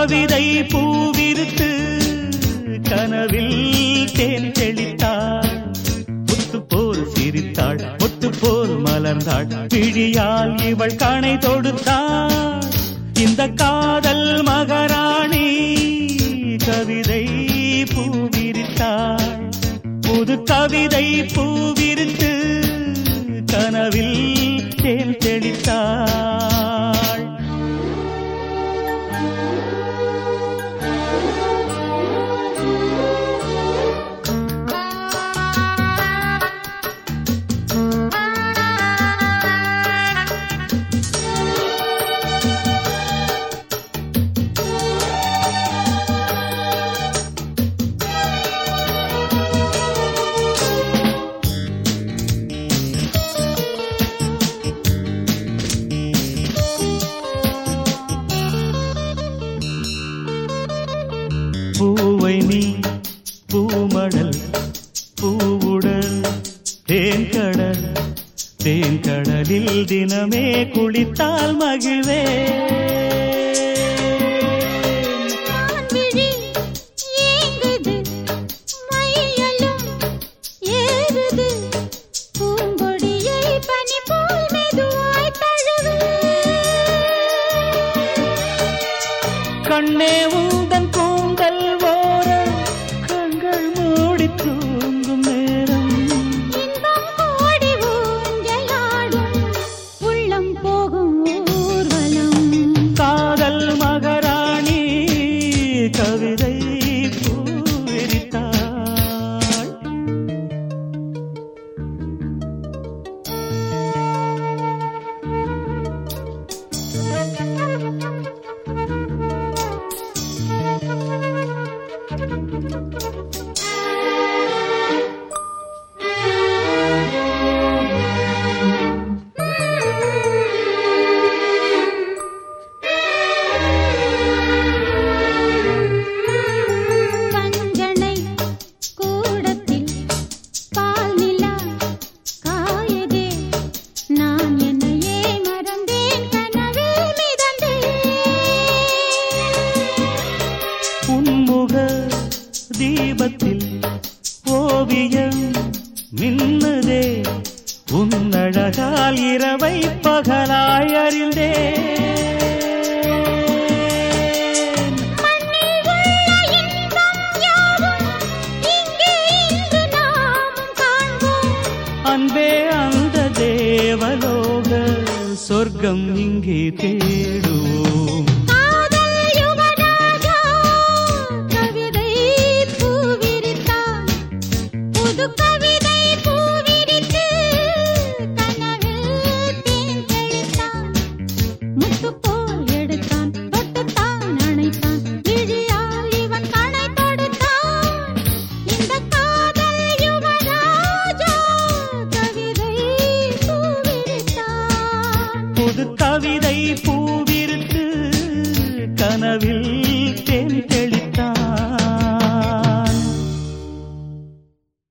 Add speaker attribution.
Speaker 1: கவிதை பூவிருத்து கனவில் தேன் தெளித்தாள் முத்து போல் சிரித்தாள் முத்து போல் மலர்ந்தாள் விழியால் இவள் கணை தொடுத்தாள் இந்த காதல் மகராணி கவிதை பூவிரித்தாள் புது கவிதை பூவிரித்து கனவில் தேன் தெளித்தாள் பூவை நீ பூமடல் பூவுடல் தேன்கடல் தேன்கடலில் தினமே குளித்தால் மகிழ்வே
Speaker 2: மான்விழி ஏங்குது மையலும் ஏறுது பூங்கொடியை பனி போல் மெதுவாய் தழுவு
Speaker 1: கண்ணே உந்தன் கூந்தல் ஓர கண்கள் மூடி தூங்கும் நேரம்
Speaker 2: இன்பம் கோடி ஊஞ்சலாடும் உள்ளம் போகும் ஊர்வலம்
Speaker 1: காதல் மகராணி கவிதை பூவிரித்தாள்
Speaker 2: கஞ்சனை கூடத்தில் பால் நிலா காயதே நான் என்னையே மறந்தேன் கனவில் மிதந்தேன்
Speaker 1: உன்முக தீபத்தில் ஓவியம் மின்னுதே உன்னழகால் இரவை பகலாய் அறிந்தேன்
Speaker 2: மண்ணில் உள்ள இன்பம் யாவும் இங்கே இன்று நாமும் காண்போம்
Speaker 1: அன்பே அந்த தேவலோக சொர்க்கம் இங்கே தேடுவோம்
Speaker 2: காதல் யுவராஜா கவிதை பூவிரித்தான் புது கவிதை பூவிரித்து கனவில் தேன் தெளித்தான் முத்து போல் எடுத்தான் தொட்டுத்தான் அணைத்தான் விழியால் இவன் கணை தொடுத்தான் இந்த காதல் யுவராஜா கவிதை பூவிரித்தான்
Speaker 1: புது கவிதை பூவிருக்கு கனவில்